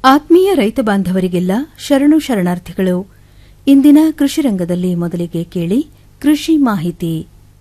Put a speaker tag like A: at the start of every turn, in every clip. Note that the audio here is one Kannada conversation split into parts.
A: ಆತ್ಮೀಯ ರೈತ ಬಾಂಧವರಿಗೆಲ್ಲ ಶರಣು ಶರಣಾರ್ಥಿಗಳು ಇಂದಿನ ಕೃಷಿ ರಂಗದಲ್ಲಿ ಮೊದಲಿಗೆ ಕೇಳಿ ಕೃಷಿ ಮಾಹಿತಿ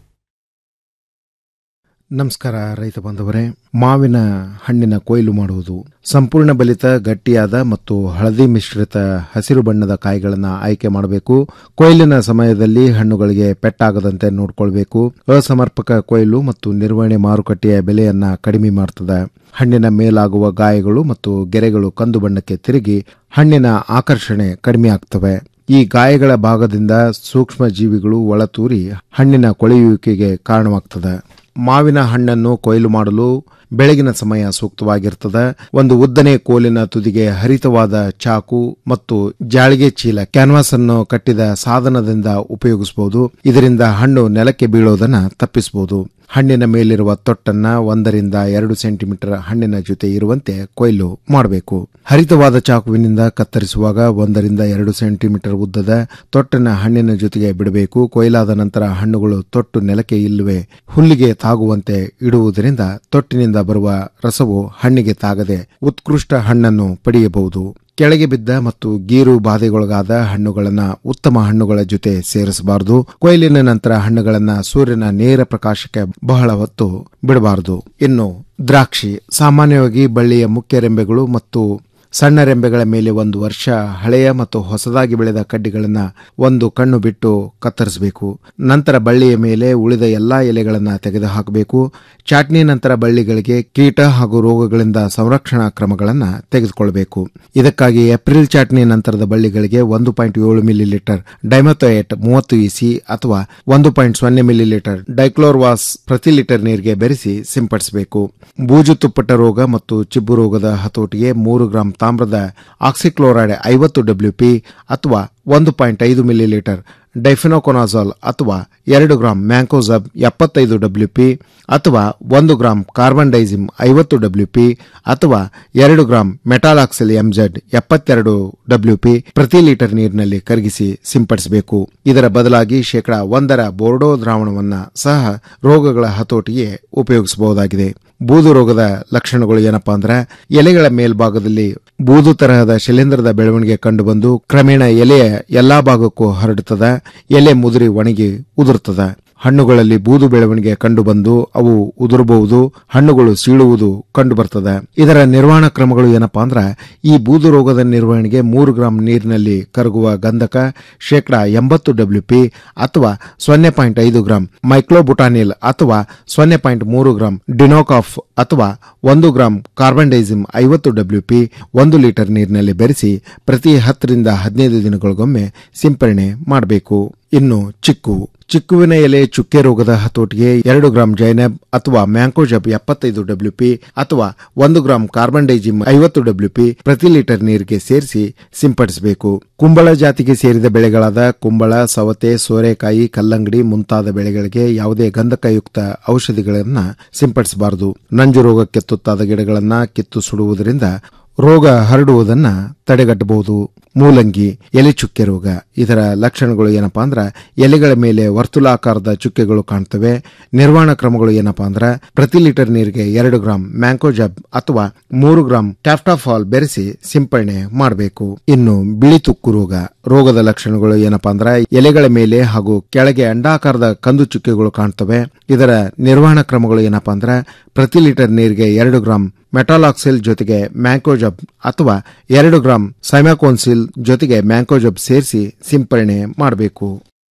B: ನಮಸ್ಕಾರ ರೈತ ಬಾಂಧವರೇ ಮಾವಿನ ಹಣ್ಣಿನ ಕೊಯ್ಲು ಮಾಡುವುದು ಸಂಪೂರ್ಣ ಬಲಿತ ಗಟ್ಟಿಯಾದ ಮತ್ತು ಹಳದಿ ಮಿಶ್ರಿತ ಹಸಿರು ಬಣ್ಣದ ಕಾಯಿಗಳನ್ನು ಆಯ್ಕೆ ಮಾಡಬೇಕು ಕೊಯ್ಲಿನ ಸಮಯದಲ್ಲಿ ಹಣ್ಣುಗಳಿಗೆ ಪೆಟ್ಟಾಗದಂತೆ ನೋಡಿಕೊಳ್ಬೇಕು ಅಸಮರ್ಪಕ ಕೊಯ್ಲು ಮತ್ತು ನಿರ್ವಹಣೆ ಮಾರುಕಟ್ಟೆಯ ಬೆಲೆಯನ್ನ ಕಡಿಮೆ ಮಾಡುತ್ತದೆ ಹಣ್ಣಿನ ಮೇಲಾಗುವ ಗಾಯಗಳು ಮತ್ತು ಗೆರೆಗಳು ಕಂದು ಬಣ್ಣಕ್ಕೆ ತಿರುಗಿ ಹಣ್ಣಿನ ಆಕರ್ಷಣೆ ಕಡಿಮೆ ಆಗ್ತವೆ ಈ ಗಾಯಗಳ ಭಾಗದಿಂದ ಸೂಕ್ಷ್ಮ ಜೀವಿಗಳು ಒಳತೂರಿ ಹಣ್ಣಿನ ಕೊಳೆಯುವಿಕೆಗೆ ಕಾರಣವಾಗ್ತದೆ ಮಾವಿನ ಹಣ್ಣನ್ನು ಕೊಯ್ಲು ಮಾಡಲು ಬೆಳಗಿನ ಸಮಯ ಸೂಕ್ತವಾಗಿರ್ತದೆ ಒಂದು ಉದ್ದನೆ ಕೋಲಿನ ತುದಿಗೆ ಹರಿತವಾದ ಚಾಕು ಮತ್ತು ಜಾಳಿಗೆ ಚೀಲ ಕ್ಯಾನ್ವಾಸ್ ಅನ್ನು ಕಟ್ಟಿದ ಸಾಧನದಿಂದ ಉಪಯೋಗಿಸಬಹುದು ಇದರಿಂದ ಹಣ್ಣು ನೆಲಕ್ಕೆ ಬೀಳೋದನ್ನ ತಪ್ಪಿಸಬಹುದು ಹಣ್ಣಿನ ಮೇಲಿರುವ ತೊಟ್ಟನ್ನ ಒಂದರಿಂದ ಎರಡು ಸೆಂಟಿಮೀಟರ್ ಹಣ್ಣಿನ ಜೊತೆ ಇರುವಂತೆ ಕೊಯ್ಲು ಮಾಡಬೇಕು ಹರಿತವಾದ ಚಾಕುವಿನಿಂದ ಕತ್ತರಿಸುವಾಗ ಒಂದರಿಂದ ಎರಡು ಸೆಂಟಿಮೀಟರ್ ಉದ್ದದ ತೊಟ್ಟನ್ನ ಹಣ್ಣಿನ ಜೊತೆಗೆ ಬಿಡಬೇಕು ಕೊಯ್ಲಾದ ನಂತರ ಹಣ್ಣುಗಳು ತೊಟ್ಟು ನೆಲಕ್ಕೆ ಇಲ್ಲವೇ ಹುಲ್ಲಿಗೆ ತಾಗುವಂತೆ ಇಡುವುದರಿಂದ ತೊಟ್ಟಿನಿಂದ ಬರುವ ರಸವು ಹಣ್ಣಿಗೆ ತಾಗದೆ ಉತ್ಕೃಷ್ಟ ಹಣ್ಣನ್ನು ಪಡೆಯಬಹುದು ಕೆಳಗೆ ಬಿದ್ದ ಮತ್ತು ಗೀರು ಬಾಧೆಗೊಳಗಾದ ಹಣ್ಣುಗಳನ್ನು ಉತ್ತಮ ಹಣ್ಣುಗಳ ಜೊತೆ ಸೇರಿಸಬಾರದು ಕೊಯ್ಲಿನ ನಂತರ ಹಣ್ಣುಗಳನ್ನು ಸೂರ್ಯನ ನೇರ ಪ್ರಕಾಶಕ್ಕೆ ಬಹಳ ಹೊತ್ತು ಬಿಡಬಾರದು ಇನ್ನು ದ್ರಾಕ್ಷಿ ಸಾಮಾನ್ಯವಾಗಿ ಬಳ್ಳಿಯ ಮುಖ್ಯ ರೆಂಬೆಗಳು ಮತ್ತು ಸಣ್ಣ ರೆಂಬೆಗಳ ಮೇಲೆ ಒಂದು ವರ್ಷ ಹಳೆಯ ಮತ್ತು ಹೊಸದಾಗಿ ಬೆಳೆದ ಕಡ್ಡಿಗಳನ್ನು ಒಂದು ಕಣ್ಣು ಬಿಟ್ಟು ಕತ್ತರಿಸಬೇಕು ನಂತರ ಬಳ್ಳಿಯ ಮೇಲೆ ಉಳಿದ ಎಲ್ಲಾ ಎಲೆಗಳನ್ನು ತೆಗೆದುಹಾಕಬೇಕು ಚಾಟ್ನಿ ನಂತರ ಬಳ್ಳಿಗಳಿಗೆ ಕೀಟ ಹಾಗೂ ರೋಗಗಳಿಂದ ಸಂರಕ್ಷಣಾ ಕ್ರಮಗಳನ್ನು ತೆಗೆದುಕೊಳ್ಳಬೇಕು ಇದಕ್ಕಾಗಿ ಏಪ್ರಿಲ್ ಚಾಟ್ನಿ ನಂತರದ ಬಳ್ಳಿಗಳಿಗೆ ಒಂದು ಪಾಯಿಂಟ್ ಏಳು ಮಿಲಿ ಲೀಟರ್ ಡೈಮಥೋಯೇಟ್ ಮೂವತ್ತು ಇಸಿ ಅಥವಾ ಒಂದು ಪಾಯಿಂಟ್ ಸೊನ್ನೆ ಮಿಲಿ ಲೀಟರ್ ಡೈಕ್ಲೋರ್ವಾಸ್ ಪ್ರತಿ ಲೀಟರ್ ನೀರಿಗೆ ಬೆರೆಸಿ ಸಿಂಪಡಿಸಬೇಕು ಬೂಜು ತುಪ್ಪಟ ರೋಗ ಮತ್ತು ಚಿಬ್ಬು ರೋಗದ ಹತೋಟಿಗೆ ಮೂರು ಗ್ರಾಂ ತಾಮ್ರದ ಆಕ್ಸಿಕ್ಲೋರೈಡ್ ಐವತ್ತು ಡಬ್ಲ್ಯೂಪಿ ಅಥವಾ ಒಂದು ಪಾಯಿಂಟ್ ಐದು ಮಿಲಿ ಲೀಟರ್ ಡೈಫಿನೋಕೊನಾಜಾಲ್ ಅಥವಾ ಎರಡು ಗ್ರಾಂ ಮ್ಯಾಂಕೋಸಬ್ ಎಪ್ಪತ್ತೈದು ಡಬ್ಲ್ಯೂಪಿ ಅಥವಾ ಒಂದು ಗ್ರಾಂ ಕಾರ್ಬನ್ ಡೈಸಿಮ್ ಐವತ್ತು ಡಬ್ಲ್ಯೂಪಿ ಅಥವಾ ಎರಡು ಗ್ರಾಂ ಮೆಟಾಲಾಕ್ಸೆಲ್ ಎಂಜೆಡ್ ಎಪ್ಪತ್ತೆರಡು ಡಬ್ಲ್ಯೂಪಿ ಪ್ರತಿ ಲೀಟರ್ ನೀರಿನಲ್ಲಿ ಕರಗಿಸಿ ಸಿಂಪಡಿಸಬೇಕು ಇದರ ಬದಲಾಗಿ ಶೇಕಡಾ ಒಂದರ ಬೋರ್ಡೋ ದ್ರಾವಣವನ್ನ ಸಹ ರೋಗಗಳ ಹತೋಟಿಗೆ ಉಪಯೋಗಿಸಬಹುದಾಗಿದೆ ಬೂದು ರೋಗದ ಲಕ್ಷಣಗಳು ಏನಪ್ಪಾ ಅಂದ್ರೆ ಎಲೆಗಳ ಮೇಲ್ಭಾಗದಲ್ಲಿ ಬೂದು ತರಹದ ಶಿಲೀಂಧ್ರದ ಬೆಳವಣಿಗೆ ಕಂಡುಬಂದು ಕ್ರಮೇಣ ಎಲೆಯ ಎಲ್ಲಾ ಭಾಗಕ್ಕೂ ಹರಡುತ್ತದೆ ಎಲೆ ಮುದುರಿ ಒಣಗಿ ಉದುರುತ್ತದೆ ಹಣ್ಣುಗಳಲ್ಲಿ ಬೂದು ಬೆಳವಣಿಗೆ ಕಂಡುಬಂದು ಅವು ಉದುರಬಹುದು ಹಣ್ಣುಗಳು ಸೀಳುವುದು ಕಂಡುಬರ್ತದೆ ಇದರ ನಿರ್ವಹಣಾ ಕ್ರಮಗಳು ಏನಪ್ಪಾ ಅಂದ್ರೆ ಈ ಬೂದು ರೋಗದ ನಿರ್ವಹಣೆಗೆ ಮೂರು ಗ್ರಾಂ ನೀರಿನಲ್ಲಿ ಕರಗುವ ಗಂಧಕ ಶೇಕಡಾ ಎಂಬತ್ತು ಡಬ್ಲ್ಯೂಪಿ ಅಥವಾ ಸೊನ್ನೆ ಪಾಯಿಂಟ್ ಐದು ಗ್ರಾಂ ಮೈಕ್ಲೋಬುಟಾನಿಲ್ ಅಥವಾ ಸೊನ್ನೆ ಪಾಯಿಂಟ್ ಮೂರು ಗ್ರಾಂ ಡಿನೋಕಾಫ್ ಅಥವಾ ಒಂದು ಗ್ರಾಂ ಕಾರ್ಬನ್ ಡೈಸಿಮ್ ಐವತ್ತು ಡಬ್ಲ್ಯೂಪಿ ಒಂದು ಲೀಟರ್ ನೀರಿನಲ್ಲಿ ಬೆರೆಸಿ ಪ್ರತಿ ಹತ್ತರಿಂದ ಹದಿನೈದು ದಿನಗಳಿಗೊಮ್ಮೆ ಸಿಂಪರಣೆ ಮಾಡಬೇಕು ಇನ್ನು ಚಿಕ್ಕು ಚಿಕ್ಕುವಿನ ಎಲೆ ಚುಕ್ಕೆ ರೋಗದ ಹತೋಟಿಗೆ ಎರಡು ಗ್ರಾಂ ಜೈನಬ್ ಅಥವಾ ಮ್ಯಾಂಕೋಜಬ್ ಎಪ್ಪತ್ತೈದು ಡಬ್ಲ್ಯೂಪಿ ಅಥವಾ ಒಂದು ಗ್ರಾಂ ಕಾರ್ಬನ್ ಡೈಜಿಮ್ ಐವತ್ತು ಡಬ್ಲ್ಯೂಪಿ ಪ್ರತಿ ಲೀಟರ್ ನೀರಿಗೆ ಸೇರಿಸಿ ಸಿಂಪಡಿಸಬೇಕು ಕುಂಬಳ ಜಾತಿಗೆ ಸೇರಿದ ಬೆಳೆಗಳಾದ ಕುಂಬಳ ಸವತೆ ಸೋರೆಕಾಯಿ ಕಲ್ಲಂಗಡಿ ಮುಂತಾದ ಬೆಳೆಗಳಿಗೆ ಯಾವುದೇ ಗಂಧಕಯುಕ್ತ ಔಷಧಿಗಳನ್ನ ಸಿಂಪಡಿಸಬಾರದು ನಂಜು ರೋಗಕ್ಕೆ ತುತ್ತಾದ ಗಿಡಗಳನ್ನ ಕಿತ್ತು ಸುಡುವುದರಿಂದ ರೋಗ ಹರಡುವುದನ್ನ ತಡೆಗಟ್ಟಬಹುದು ಮೂಲಂಗಿ ಎಲೆ ಚುಕ್ಕೆ ರೋಗ ಇದರ ಲಕ್ಷಣಗಳು ಏನಪ್ಪಾ ಅಂದ್ರೆ ಎಲೆಗಳ ಮೇಲೆ ವರ್ತುಲಾಕಾರದ ಚುಕ್ಕೆಗಳು ಕಾಣ್ತವೆ ನಿರ್ವಹಣಾ ಕ್ರಮಗಳು ಏನಪ್ಪಾ ಅಂದ್ರೆ ಪ್ರತಿ ಲೀಟರ್ ನೀರಿಗೆ ಎರಡು ಗ್ರಾಂ ಮ್ಯಾಂಕೋಜಬ್ ಅಥವಾ ಮೂರು ಗ್ರಾಂ ಟ್ಯಾಫ್ಟಾಫಾಲ್ ಬೆರೆಸಿ ಸಿಂಪರಣೆ ಮಾಡಬೇಕು ಇನ್ನು ಬಿಳಿ ತುಕ್ಕು ರೋಗ ರೋಗದ ಲಕ್ಷಣಗಳು ಏನಪ್ಪಾ ಅಂದ್ರೆ ಎಲೆಗಳ ಮೇಲೆ ಹಾಗೂ ಕೆಳಗೆ ಅಂಡಾಕಾರದ ಕಂದು ಚುಕ್ಕೆಗಳು ಕಾಣ್ತವೆ ಇದರ ನಿರ್ವಹಣಾ ಕ್ರಮಗಳು ಏನಪ್ಪಾ ಅಂದ್ರೆ ಪ್ರತಿ ಲೀಟರ್ ನೀರಿಗೆ ಎರಡು ಗ್ರಾಂ ಮೆಟಾಲಾಕ್ಸಿಲ್ ಜೊತೆಗೆ ಮ್ಯಾಂಕೋಜಬ್ ಅಥವಾ ಎರಡು ಗ್ರಾಂ ಸೈಮ್ಯಾಕೋನ್ಸಿಲ್ ಜೊತೆಗೆ ಮ್ಯಾಂಕೋಜಬ್ ಸೇರಿಸಿ ಸಿಂಪರಣೆ ಮಾಡಬೇಕು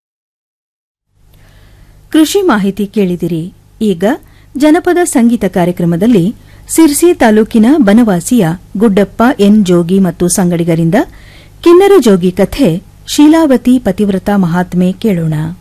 A: ಕೃಷಿ ಮಾಹಿತಿ ಕೇಳಿದಿರಿ ಈಗ ಜನಪದ ಸಂಗೀತ ಕಾರ್ಯಕ್ರಮದಲ್ಲಿ ಸಿರ್ಸಿ ತಾಲೂಕಿನ ಬನವಾಸಿಯ ಗುಡ್ಡಪ್ಪ ಎನ್ ಜೋಗಿ ಮತ್ತು ಸಂಗಡಿಗರಿಂದ ಕಿನ್ನರ ಜೋಗಿ ಕಥೆ ಶೀಲಾವತಿ ಪತಿವ್ರತ ಮಹಾತ್ಮೆ ಕೇಳೋಣ